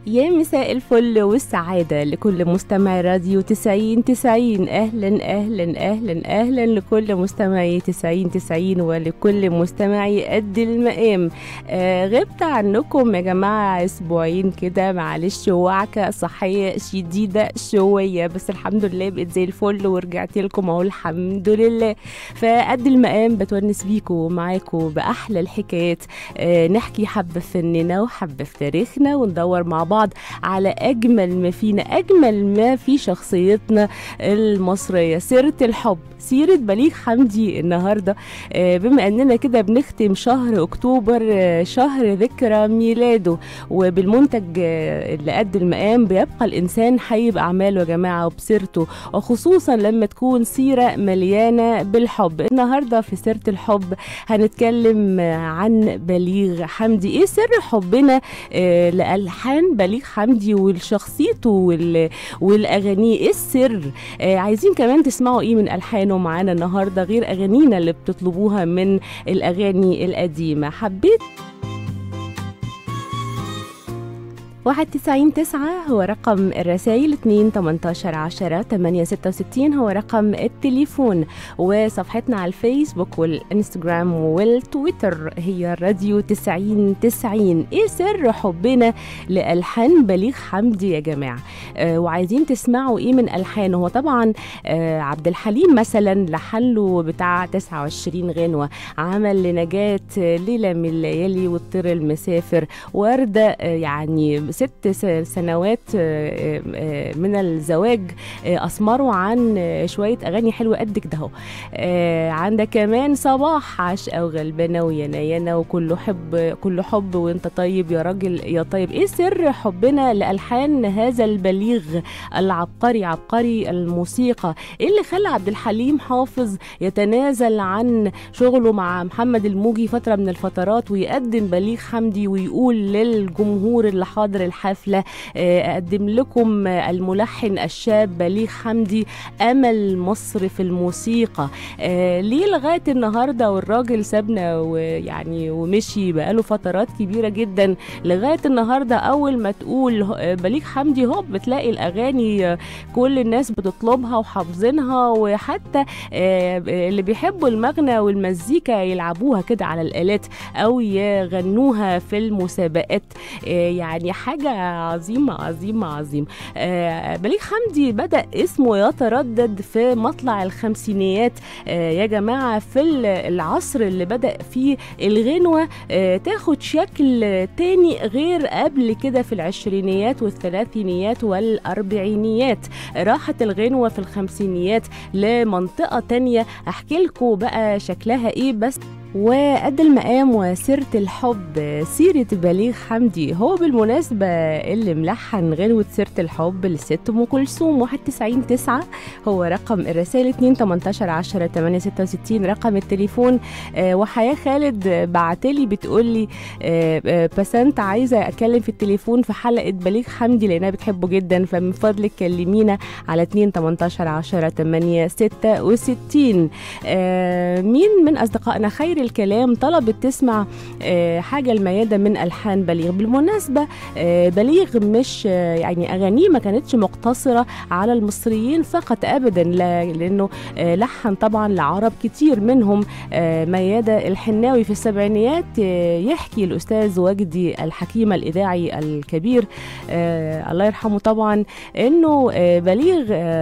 يا مساء الفل والسعادة لكل مستمع راديو 90 90 أهلا أهلا أهلا أهلا لكل مستمعي 90 90 ولكل مستمعي قد المقام آه غبت عنكم يا جماعة أسبوعين كده معلش وعكة صحية شديدة شوية بس الحمد لله بقيت زي الفل ورجعت لكم أهو الحمد لله فقد المقام بتونس بيكم ومعاكم بأحلى الحكايات آه نحكي حبة في فننا وحبة في تاريخنا وندور مع بعض بعض على أجمل ما فينا أجمل ما في شخصيتنا المصرية سيرة الحب سيرة بليغ حمدي النهاردة بما أننا كده بنختم شهر أكتوبر شهر ذكرى ميلاده وبالمنتج اللي قد المقام بيبقى الإنسان حي بأعماله يا جماعة وبسيرته وخصوصا لما تكون سيرة مليانة بالحب النهاردة في سيرة الحب هنتكلم عن بليغ حمدي إيه سر حبنا لألحان بليغ حمدي ولشخصيته والاغانيه ايه السر آه عايزين كمان تسمعوا ايه من الحانه معانا النهارده غير اغانينا اللي بتطلبوها من الاغاني القديمه حبيت واحد تسعين تسعة هو رقم الرسائل اتنين تمنتاشر عشرة تمانية ستة وستين هو رقم التليفون وصفحتنا على الفيسبوك والانستجرام والتويتر هي راديو تسعين تسعين ايه سر حبنا لألحان بليغ حمدي يا جماعة آه وعايزين تسمعوا ايه من ألحانه هو طبعا آه عبد الحليم مثلا لحله بتاع تسعة وعشرين غنوة عمل لنجاة ليلة من الليالي والطير المسافر وردة آه يعني ست سنوات من الزواج اسمروا عن شويه اغاني حلوه قد كده اهو عندك كمان صباح عشقه وغلبانه ويانا يانا وكله حب كله حب وانت طيب يا راجل يا طيب ايه سر حبنا لالحان هذا البليغ العبقري عبقري الموسيقى ايه اللي خلى عبد الحليم حافظ يتنازل عن شغله مع محمد الموجي فتره من الفترات ويقدم بليغ حمدي ويقول للجمهور اللي حاضر الحفلة أقدم لكم الملحن الشاب بليغ حمدي أمل مصر في الموسيقى ليه لغاية النهاردة والراجل سابنا ويعني ومشي بقاله فترات كبيرة جدا لغاية النهاردة أول ما تقول بليغ حمدي هوب بتلاقي الأغاني كل الناس بتطلبها وحافظينها وحتى اللي بيحبوا المغنى والمزيكا يلعبوها كده على الآلات أو يغنوها في المسابقات يعني حاجة عظيمة عظيمة عظيمة آه بليغ حمدي بدأ اسمه يتردد في مطلع الخمسينيات آه يا جماعة في العصر اللي بدأ فيه الغنوة آه تاخد شكل تاني غير قبل كده في العشرينيات والثلاثينيات والأربعينيات راحت الغنوة في الخمسينيات لمنطقة تانية أحكي لكم بقى شكلها إيه بس وقد المقام وسيرة الحب سيرة بليغ حمدي هو بالمناسبة اللي ملحن غنوة سيرة الحب للست أم كلثوم 199 9 هو رقم الرسائل 2 18 10 8 66 رقم التليفون آه وحياة خالد بعتلي بتقولي آه آه بسنت عايزة أتكلم في التليفون في حلقة بليغ حمدي لأنها بتحبه جدا فمن فضلك كلمينا على 2 18 10 8 66 آه مين من أصدقائنا خير الكلام طلبت تسمع آه حاجه المياده من الحان بليغ بالمناسبه آه بليغ مش آه يعني اغانيه ما كانتش مقتصره على المصريين فقط ابدا لانه لحن طبعا لعرب كتير منهم مياده الحناوي في السبعينيات يحكي الاستاذ وجدي الحكيم الاذاعي الكبير الله يرحمه طبعا انه بليغ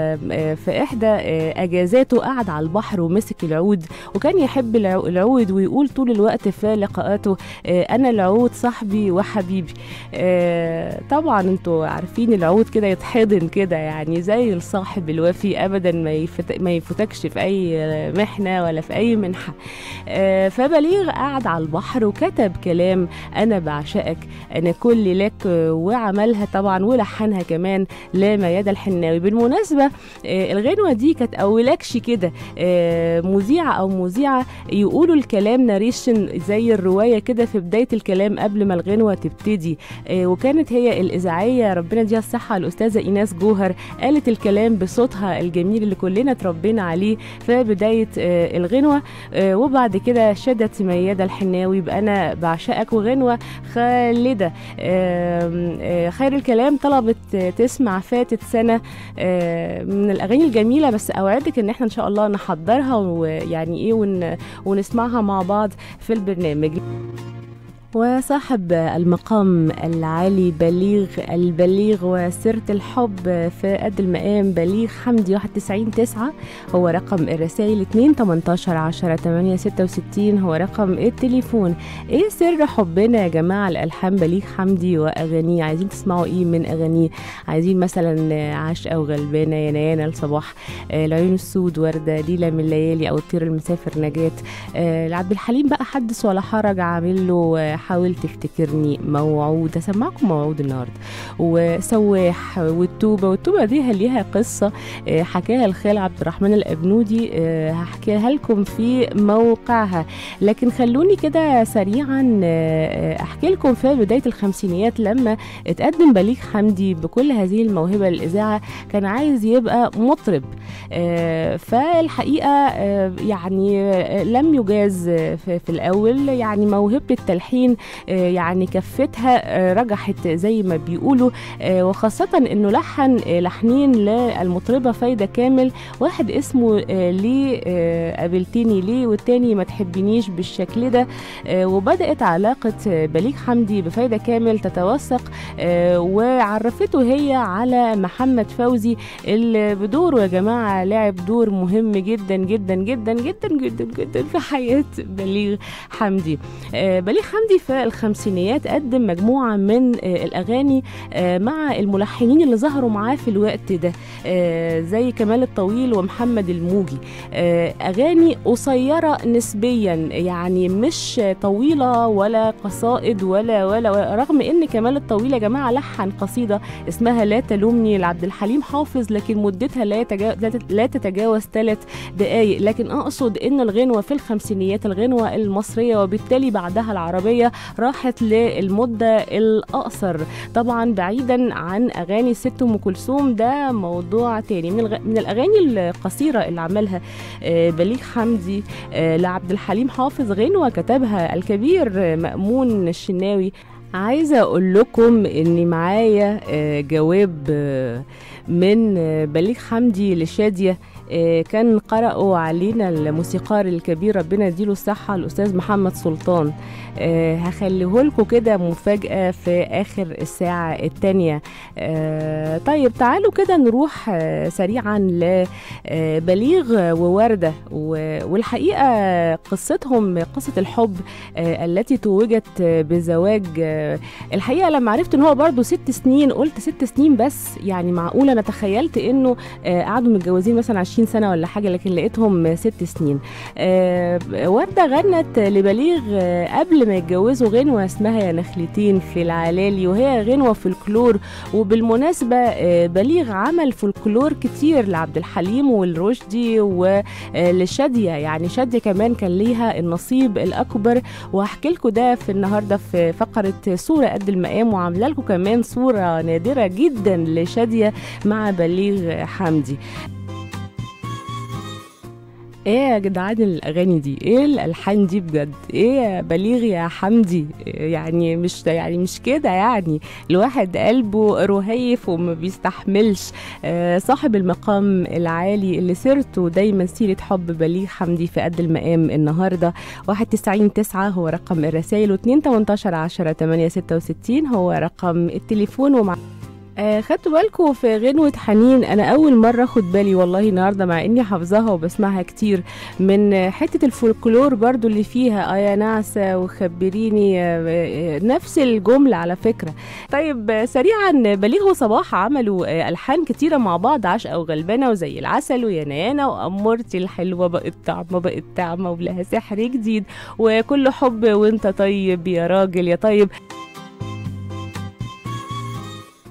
في احدى اجازاته قعد على البحر ومسك العود وكان يحب العود ويقول طول الوقت في لقاءاته انا العود صاحبي وحبيبي طبعا انتوا عارفين العود كده يتحضن كده يعني زي الصاحب الوفي ابدا ما يفت... ما يفوتكش في اي محنه ولا في اي منحه فبليغ قعد على البحر وكتب كلام انا بعشقك انا كل لك وعملها طبعا ولحنها كمان لميادة الحناوي بالمناسبه الغنوه دي كانت اولكش كده مذيعه او مذيعه يقولوا الكلام الكلام ناريشن زي الروايه كده في بدايه الكلام قبل ما الغنوه تبتدي آه، وكانت هي الاذاعيه ربنا يديها الصحه الاستاذه ايناس جوهر قالت الكلام بصوتها الجميل اللي كلنا اتربينا عليه في بدايه آه، الغنوه آه، وبعد كده شدت ميادة الحناوي بأنا بعشقك وغنوة خالدة آم، آه، خير الكلام طلبت آه، تسمع فاتت سنة آه، من الأغاني الجميلة بس أوعدك إن احنا إن شاء الله نحضرها ويعني إيه ون ونسمعها مع بعض في البرنامج وصاحب المقام العالي بليغ البليغ وسيرة الحب في قد المقام بليغ حمدي 91 9 هو رقم الرسائل 2 18 10 8 66 هو رقم التليفون ايه سر حبنا يا جماعة الألحان بليغ حمدي وأغانيه عايزين تسمعوا ايه من أغانيه عايزين مثلا عاشقة وغلبانة يا نيانا الصباح آه، العيون السود وردة ليلة من الليالي أو الطير المسافر نجاة آه، لعبد الحليم بقى حدث ولا حرج عامل له آه، حاول تفتكرني موعود هسمعكم موعود النهارده وسواح والتوبه والتوبه دي ليها قصه آه، حكاها الخال عبد الرحمن الابنودي آه، هحكيها لكم في موقعها لكن خلوني كده سريعا آه، احكي لكم في بدايه الخمسينيات لما اتقدم بليغ حمدي بكل هذه الموهبه للاذاعه كان عايز يبقى مطرب آه، فالحقيقه آه، يعني آه، لم يجاز آه، في في الاول يعني موهبه التلحين آه، يعني كفتها آه، رجحت زي ما بيقولوا آه، وخاصه انه لحن آه، لحنين للمطربه فايده كامل واحد اسمه آه، ليه آه، قابلتني ليه والتاني ما تحبنيش بالشكل ده آه، وبدات علاقه آه، بليغ حمدي بفايده كامل تتوثق آه، وعرفته هي على محمد فوزي اللي بدوره يا جماعه لعب دور مهم جدا جدا جدا جدا جدا جدا في حياه بليغ حمدي آه، بليغ حمدي في الخمسينيات قدم مجموعه من آه، الاغاني آه، مع الملحنين اللي ظهروا معاه في الوقت ده آه، زي كمال الطويل ومحمد الموجي آه، اغاني قصيره نسبيا يعني مش طويله ولا قصائد ولا ولا ولا- رغم ان كمال الطويل يا جماعه لحن قصيده اسمها لا تلومني لعبد الحليم حافظ لكن مدتها لا يتجا- لا تت- لا تتجاوز ثلاث دقائق لكن اقصد ان الغنوه في الخمسينيات الغنوه المصريه وبالتالي بعدها العربيه راحت للمده الاقصر طبعا بعيدا عن اغاني الست ام كلثوم ده موضوع تاني من, الغ... من الاغاني القصيره اللي عملها آه، بليغ حمدي آه، لعبد الحليم حافظ غنوه كتبها الكبير آه، مأمون الشناوي عايزه اقول لكم ان معايا آه، جواب آه، من آه، بليغ حمدي لشاديه آه، كان قرأوا علينا الموسيقار الكبير ربنا يديله الصحة الأستاذ محمد سلطان آه، هخليه لكم كده مفاجأة في آخر الساعة التانية آه، طيب تعالوا كده نروح آه، سريعا لبليغ ووردة و- والحقيقة قصتهم قصة الحب آه، التي توجت آه، بزواج آه، الحقيقة لما عرفت ان هو برضو ست سنين قلت ست سنين بس يعني معقولة انا تخيلت انه آه، قعدوا متجوزين مثلا 20 سنة ولا حاجة لكن لقيتهم ست سنين آه، وردة غنت لبليغ آه، قبل ما يتجوزوا غنوة اسمها يا نخلتين في العلالي وهي غنوة فولكلور وبالمناسبة آه، بليغ عمل فولكلور كتير لعبد الحليم والرشدي ولشادية يعني شادية كمان كان ليها النصيب الأكبر وهحكي لكم ده في النهاردة في فقرة صورة قد المقام وعاملة لكم كمان صورة نادرة جدا لشادية مع بليغ حمدي ايه يا جدعان الاغاني دي ايه الالحان دي بجد ايه يا بليغ يا حمدي إيه يعني مش يعني مش كده يعني الواحد قلبه رهيف وما بيستحملش آه صاحب المقام العالي اللي سيرته دايما سيره حب بليغ حمدي في قد المقام النهارده 91 9 هو رقم الرسائل و2 18 10 8 66 هو رقم التليفون ومع آه خدتوا بالكم في غنوة حنين أنا أول مرة أخد بالي والله النهاردة مع إني حافظاها وبسمعها كتير من حتة الفولكلور برضو اللي فيها آه يا نعسة وخبريني آه آه نفس الجملة على فكرة طيب آه سريعا بليغ وصباح عملوا آه ألحان كتيرة مع بعض عشقة وغلبانة وزي العسل ويا نانا وأمورتي الحلوة بقت طعمة بقت طعمة ولها سحر جديد وكل حب وانت طيب يا راجل يا طيب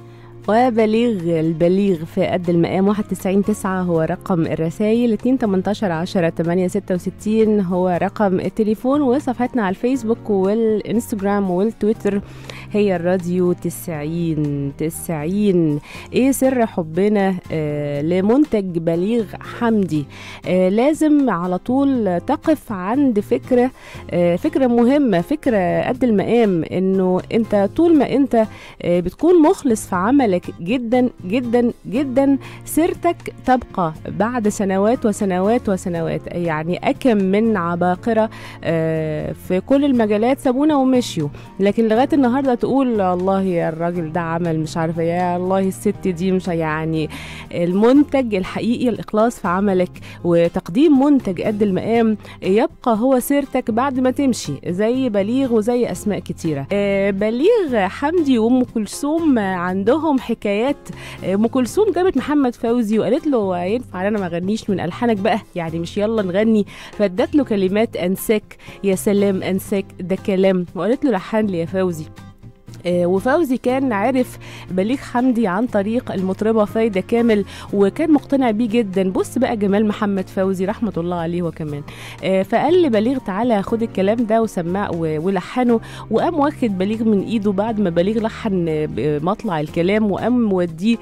وبليغ البليغ في قد المقام 91 9 هو رقم الرسائل 2 18 10 8 66 هو رقم التليفون وصفحتنا على الفيسبوك والانستجرام والتويتر هي الراديو 90 90 ايه سر حبنا آه لمنتج بليغ حمدي آه لازم على طول تقف عند فكرة آه فكرة مهمة فكرة قد المقام انه انت طول ما انت آه بتكون مخلص في عملك جدا جدا جدا سيرتك تبقى بعد سنوات وسنوات وسنوات يعني أكم من عباقرة آه في كل المجالات سابونا ومشيوا لكن لغاية النهاردة تقول الله يا الراجل ده عمل مش عارفة يا الله الست دي مش يعني المنتج الحقيقي الإخلاص في عملك وتقديم منتج قد المقام يبقى هو سيرتك بعد ما تمشي زي بليغ وزي أسماء كتيرة آه بليغ حمدي وأم كلثوم عندهم حكايات ام كلثوم جابت محمد فوزي وقالت له ينفع انا ما اغنيش من الحانك بقى يعني مش يلا نغني فادت له كلمات انساك يا سلام انساك ده كلام وقالت له لحن لي يا فوزي آه وفوزي كان عارف بليغ حمدي عن طريق المطربة فايدة كامل وكان مقتنع بيه جدا بص بقى جمال محمد فوزي رحمة الله عليه وكمان آه فقال لبليغ تعالى خد الكلام ده وسمع ولحنه وقام واخد بليغ من ايده بعد ما بليغ لحن مطلع الكلام وقام موديه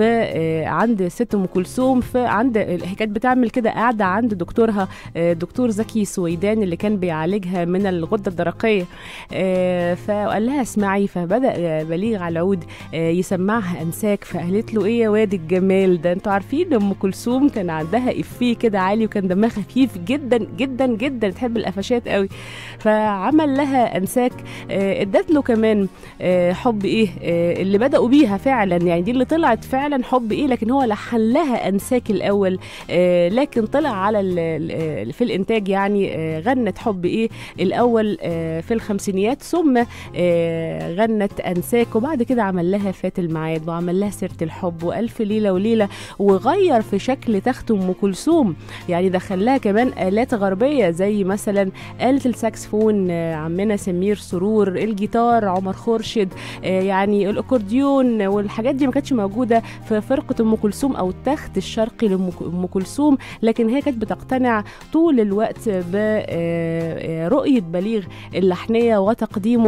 عند ست ام كلثوم فعند هي كانت بتعمل كده قاعده عند دكتورها دكتور زكي سويدان اللي كان بيعالجها من الغده الدرقيه فقال لها اسمعي فبدا بليغ على العود يسمعها انساك فقالت له ايه يا واد الجمال ده انتوا عارفين ام كلثوم كان عندها افيه كده عالي وكان دمها خفيف جدا جدا جدا تحب القفشات قوي فعمل لها انساك ادت له كمان حب ايه اللي بداوا بيها فعلا يعني دي اللي طلعت فعلا حب ايه لكن هو لحن لها انساك الاول لكن طلع على في الانتاج يعني غنت حب ايه الاول في الخمسينيات ثم غنت انساك وبعد كده عمل لها فات الميعاد وعمل لها سيره الحب والف ليله وليله وغير في شكل تخت ام كلثوم يعني دخل لها كمان الات غربيه زي مثلا آلة الساكسفون عمنا سمير سرور الجيتار عمر خورشيد يعني الاكورديون والحاجات دي ما كانتش موجوده في فرقه ام كلثوم او التخت الشرقي لام كلثوم لكن هي كانت بتقتنع طول الوقت برؤيه بليغ اللحنيه وتقديمه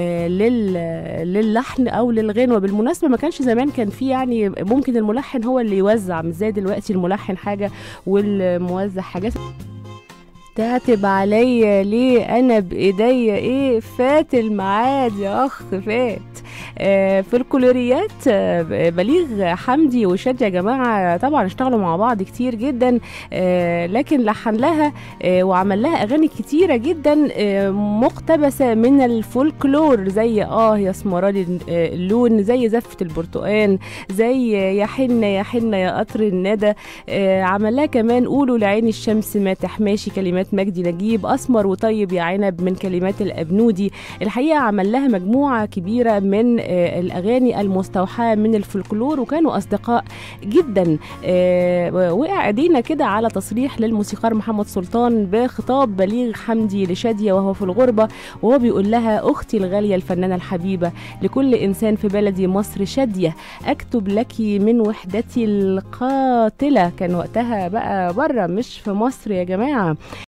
للحن او للغنوه بالمناسبه ما كانش زمان كان في يعني ممكن الملحن هو اللي يوزع مش زي دلوقتي الملحن حاجه والموزع حاجات تعتب عليا ليه انا بايديا ايه فات الميعاد يا اخ فات آه في الكولوريات آه بليغ حمدي وشاد يا جماعه طبعا اشتغلوا مع بعض كتير جدا آه لكن لحن لها وعمل لها اغاني كتيره جدا مقتبسه من الفولكلور زي اه يا اسمرالي اللون زي زفه البرتقان زي يا حنه يا حنه يا قطر الندى عمل لها كمان قولوا لعين الشمس ما تحماشي كلمات مجدي نجيب اسمر وطيب يا عنب من كلمات الابنودي الحقيقه عمل لها مجموعه كبيره من الاغاني المستوحاه من الفولكلور وكانوا اصدقاء جدا وقع ايدينا كده على تصريح للموسيقار محمد سلطان بخطاب بليغ حمدي لشاديه وهو في الغربه وهو بيقول لها اختي الغاليه الفنانه الحبيبه لكل انسان في بلدي مصر شاديه اكتب لك من وحدتي القاتله كان وقتها بقى بره مش في مصر يا جماعه